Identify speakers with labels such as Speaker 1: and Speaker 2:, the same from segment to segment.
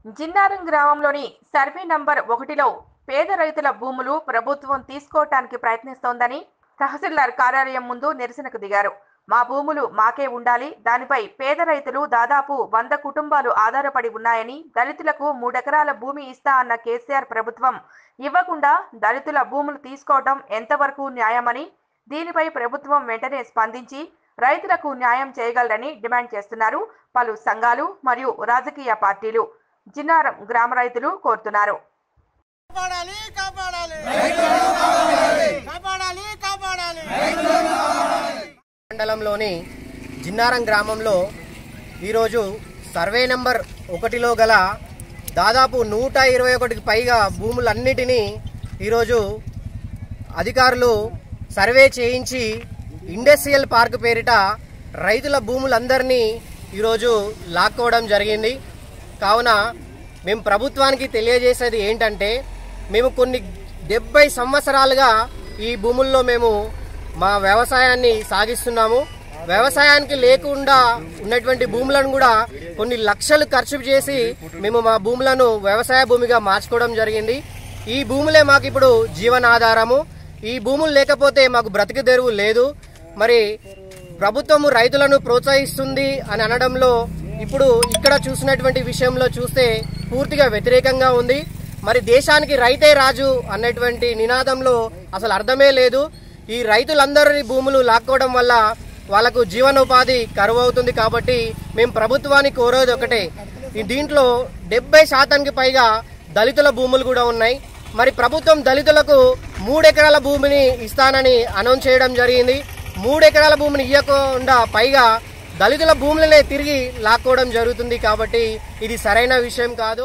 Speaker 1: జిన్నారం గ్రామంలోని survey number ఒకటిలో పేద రైతుల భూములు ప్రభుత్వం తీసుకోవటానికి ప్రయత్నిస్తోందని తహసీల్దార్ కార్యాలయం ముందు నిరసనకు దిగారు మా భూములు మాకే ఉండాలి దానిపై పేద రైతులు దాదాపు వంద కుటుంబాలు ఆధారపడి ఉన్నాయని దళితులకు మూడెకరాల భూమి ఇస్తా అన్న కేసీఆర్ ప్రభుత్వం ఇవ్వకుండా దళితుల భూములు తీసుకోవడం ఎంతవరకు న్యాయమని దీనిపై ప్రభుత్వం వెంటనే స్పందించి రైతులకు న్యాయం చేయగలరని డిమాండ్ చేస్తున్నారు పలు సంఘాలు మరియు రాజకీయ పార్టీలు జిన్నారం గ్రామ రైతులు కోరుతున్నారు
Speaker 2: కాపాడాలి కాపాడాలి కాపాడాలి కాపాడాలి
Speaker 3: మండలంలోని జిన్నారం గ్రామంలో ఈరోజు సర్వే నంబర్ ఒకటిలో గల దాదాపు నూట ఇరవై ఒకటికి పైగా భూములన్నిటినీ ఈరోజు అధికారులు సర్వే చేయించి ఇండస్ట్రియల్ పార్క్ పేరిట రైతుల భూములందరినీ ఈరోజు లాక్కోవడం జరిగింది కావున మేము ప్రభుత్వానికి తెలియజేసేది ఏంటంటే మేము కొన్ని డెబ్బై సంవత్సరాలుగా ఈ భూముల్లో మేము మా వ్యవసాయాన్ని సాగిస్తున్నాము వ్యవసాయానికి లేకుండా ఉన్నటువంటి భూములను కూడా కొన్ని లక్షలు ఖర్చు చేసి మేము మా భూములను వ్యవసాయ భూమిగా మార్చుకోవడం జరిగింది ఈ భూములే మాకు ఇప్పుడు జీవనాధారము ఈ భూములు లేకపోతే మాకు బ్రతికి తెరువు లేదు మరి ప్రభుత్వము రైతులను ప్రోత్సహిస్తుంది అని అనడంలో ఇప్పుడు ఇక్కడ చూసినటువంటి విషయంలో చూస్తే పూర్తిగా వ్యతిరేకంగా ఉంది మరి దేశానికి రైతే రాజు అన్నటువంటి నినాదంలో అసలు అర్థమే లేదు ఈ రైతులందరి భూములు లాక్కోవడం వల్ల వాళ్ళకు జీవనోపాధి కరువు అవుతుంది కాబట్టి మేము ప్రభుత్వాన్ని కోరేది ఒకటే ఈ దీంట్లో డెబ్బై శాతానికి పైగా దళితుల భూములు కూడా ఉన్నాయి మరి ప్రభుత్వం దళితులకు మూడెకరాల భూమిని ఇస్తానని అనౌన్స్ చేయడం జరిగింది మూడెకరాల భూమిని ఇవ్వకుండా పైగా దళితుల భూములనే తిరిగి లాక్కోవడం జరుగుతుంది కాబట్టి ఇది సరైన విషయం కాదు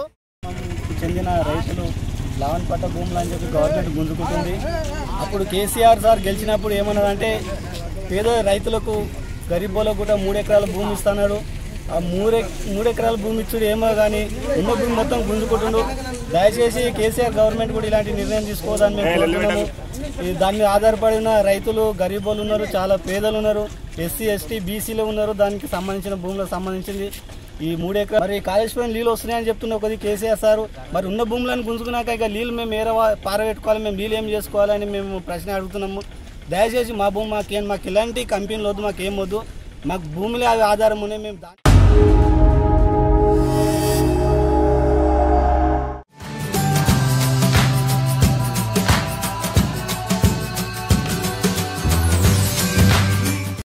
Speaker 4: చెందిన రైతులు లావన్ పట్ట భూములు అని చెప్పి గవర్నమెంట్ గుంజుకుంటుంది అప్పుడు కేసీఆర్ సార్ గెలిచినప్పుడు ఏమన్నాడంటే పేద రైతులకు గరీబోలకు కూడా మూడు ఎకరాల భూమి ఇస్తున్నాడు ఆ మూడు మూడు ఎకరాల భూమి ఇచ్చుడు ఏమో కానీ ఉన్న భూమి మొత్తం గుంజుకుంటుండు దయచేసి కేసీఆర్ గవర్నమెంట్ కూడా ఇలాంటి నిర్ణయం తీసుకోవద్దని మేము కోరుతున్నాము ఈ దాని మీద ఆధారపడిన రైతులు గరీబోలు ఉన్నారు చాలా పేదలు ఉన్నారు ఎస్సీ ఎస్టీ బీసీలు ఉన్నారు దానికి సంబంధించిన భూములకు సంబంధించింది ఈ మూడు ఎకరా మరి కాళేశ్వరం నీళ్ళు వస్తున్నాయని చెప్తున్న కొద్ది కేసీఆర్ సార్ మరి ఉన్న భూములను గుంజుకున్నాక ఇక నీళ్ళు మేము ఏర పారబెట్టుకోవాలి మేము నీళ్ళు ఏం చేసుకోవాలని మేము ప్రశ్న అడుగుతున్నాము దయచేసి మా భూమి మాకేం మాకు ఇలాంటి కంపెనీలు వద్దు మాకేం వద్దు మాకు భూమిలో అవి ఆధారం ఉన్నాయి మేము దా